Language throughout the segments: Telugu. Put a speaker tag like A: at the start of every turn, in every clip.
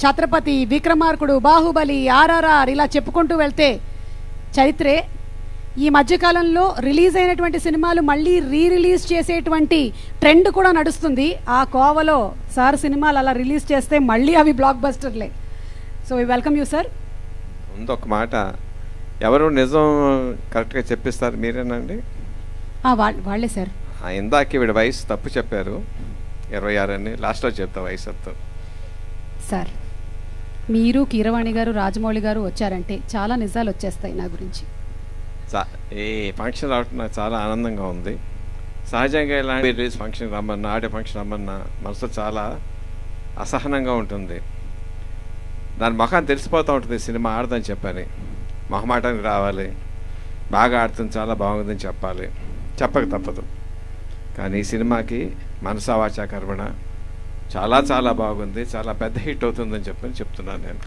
A: ఛత్రపతి విక్రమార్కుడు బాహుబలి ఆర్ఆర్ఆర్ ఇలా చెప్పుకుంటూ వెళ్తే చరిత్రే ఈ మధ్యకాలంలో రిలీజ్ అయినటువంటి సినిమాలు మళ్ళీ రీ రిలీజ్ చేసేటువంటి ట్రెండ్ కూడా నడుస్తుంది ఆ కోవలో సార్ సినిమాలు అలా రిలీజ్ చేస్తే మళ్ళీ అవి బ్లాక్ బస్టర్లే so we welcome you sir
B: ముందు ఒక మాట ఎవరు నిజం కరెక్ట్గా చెప్పిస్తారు మీరేనండి
A: వాళ్ళే సార్
B: ఆ, ఇందాక వీడి వయసు తప్పు చెప్పారు ఇరవై ఆరు అని లాస్ట్లో చెప్తా వయసు అంతా
A: సార్ మీరు కీరవాణి గారు రాజమౌళి గారు వచ్చారంటే చాలా నిజాలు వచ్చేస్తాయి నా గురించి
B: చా ఈ ఫంక్షన్ రావటం నాకు చాలా ఆనందంగా ఉంది సహజంగా ఇలాంటి రిలీజ్ ఫంక్షన్ రమ్మన్నా ఆడే ఫంక్షన్ రమ్మన్నా మనసు చాలా అసహనంగా ఉంటుంది దాని మొఖాన్ని తెలిసిపోతూ ఉంటుంది సినిమా ఆడదని చెప్పని మొహమాటానికి రావాలి బాగా ఆడుతుంది చాలా బాగుందని చెప్పాలి చెప్పక తప్పదు కానీ ఈ సినిమాకి మనసావాచా కర్మణ చాలా చాలా బాగుంది చాలా పెద్ద హిట్ అవుతుందని చెప్పని చెప్తున్నాను నేను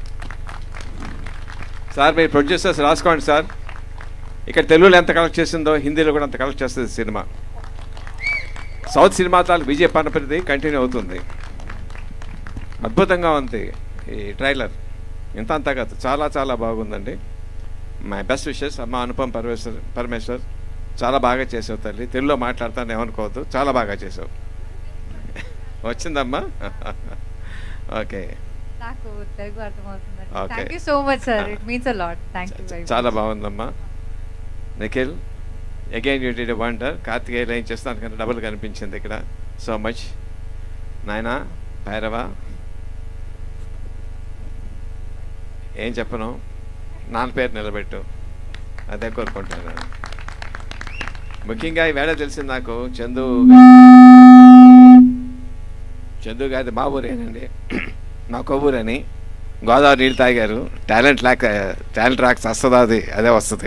B: సార్ మీరు ప్రొడ్యూసర్స్ రాసుకోండి సార్ ఇక్కడ తెలుగులో ఎంత కలెక్ట్ చేసిందో హిందీలో కూడా అంత కలెక్ట్ చేస్తుంది సినిమా సౌత్ సినిమా తాలూ విజయ పనపరిది కంటిన్యూ అవుతుంది అద్భుతంగా ఉంది ఈ ట్రైలర్ ఇంత అంతా కాదు చాలా చాలా బాగుందండి మై బెస్ట్ విషెస్ అమ్మ అనుపమ్ పరమేశ్వర్ పరమేశ్వర్ చాలా బాగా చేసావు తల్లి తెలుగులో మాట్లాడతాను ఏమనుకోవద్దు చాలా బాగా చేసావు వచ్చిందమ్మా ఓకే
C: నాకు తెలుగు అర్థమవుతుందండి
B: Okay.
C: Thank you so much sir it means a lot thank you very
B: చాలా బాగుందమ్మా Nikhil again you did wonder కార్తికేయులు ఏం చేస్తాను కానీ డబుల్ కనిపించింది ఇక్కడ సో మచ్ నాయనా భైరవ ఏం చెప్పను నాన్న పేరు నిలబెట్టు అదే కోరుకుంటాను ముఖ్యంగా ఈ వేళ తెలిసింది నాకు చందు చందు గారి మా ఊరేనండి మా కొవ్వూరని గోదావరి నీళ్ళు తాగారు టాలెంట్ లేక టాలెంట్ రాక వస్తుందా అది అదే వస్తుంది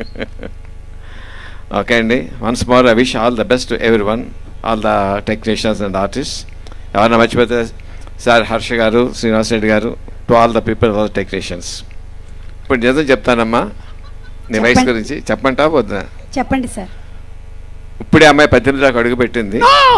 B: ఓకే అండి once more I wish all the best everyone all the technicians and artist ఎవరన్నా మర్చిపోతే sir Harsha garu Srinivas Reddy garu to all the people all the technicians ఇప్పుడు నిజం చెప్తానమ్మా నీ వయసు
A: చెప్పండి.
B: గురించి చెప్పంటా వద్దా
A: చెప్పండి సార్
B: ఇప్పుడే అమ్మాయి పద్దెనిమిది దాకా అడుగు పెట్టింది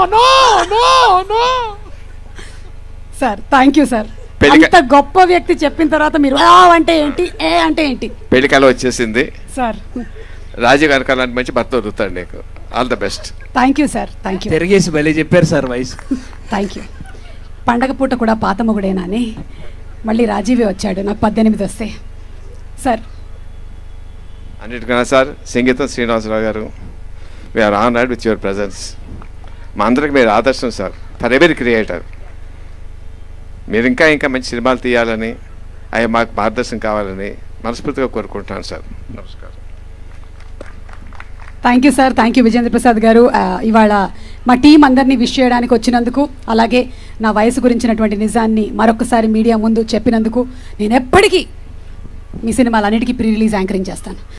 A: సార్ థ్యాంక్ యూ సార్
B: పెళ్లిక-
A: అంత గొప్ప వ్యక్తి చెప్పిన తర్వాత మీరు ఆ అంటే ఏంటి ఏ అంటే ఏంటి
B: పెళ్లి కళ వచ్చేసింది
A: సార్
B: రాజీవ్ గారి కళ మంచి భర్త దొరుకుతాడు నీకు all the best
A: thank you sir thank you
D: తిరిగేసి భలే చెప్పారు సార్ వయసు
A: థ్యాంక్ యూ పండగ పూట కూడా పాత మొగుడేనా అని మళ్ళీ రాజీవే వచ్చాడు నాకు పద్దెనిమిది వస్తే సార్
B: అన్నిటికన్నా సార్ సంగీతం Srinivasarao garu we are honoured with your presence మా అందరికి మీరు ఆదర్శం సార్ ఫర్ ఎవరీ క్రియేటర్ మీరు ఇంకా ఇంకా మంచి సినిమాలు తీయాలని అవి మాకు మార్గదర్శనం కావాలని మనస్ఫూర్తిగా కోరుకుంటున్నాను సార్ నమస్కారం
A: thank you sir thank you Vijayendra Prasad garu ఆ, ఇవాళ మా టీం అందరినీ విష్ చేయడానికి వచ్చినందుకు అలాగే నా వయసు గురించినటువంటి నిజాన్ని మరొకసారి మీడియా ముందు చెప్పినందుకు నేను ఎప్పటికీ మీ సినిమాలన్నిటికీ ప్రీ రిలీజ్ యాంకరింగ్ చేస్తాను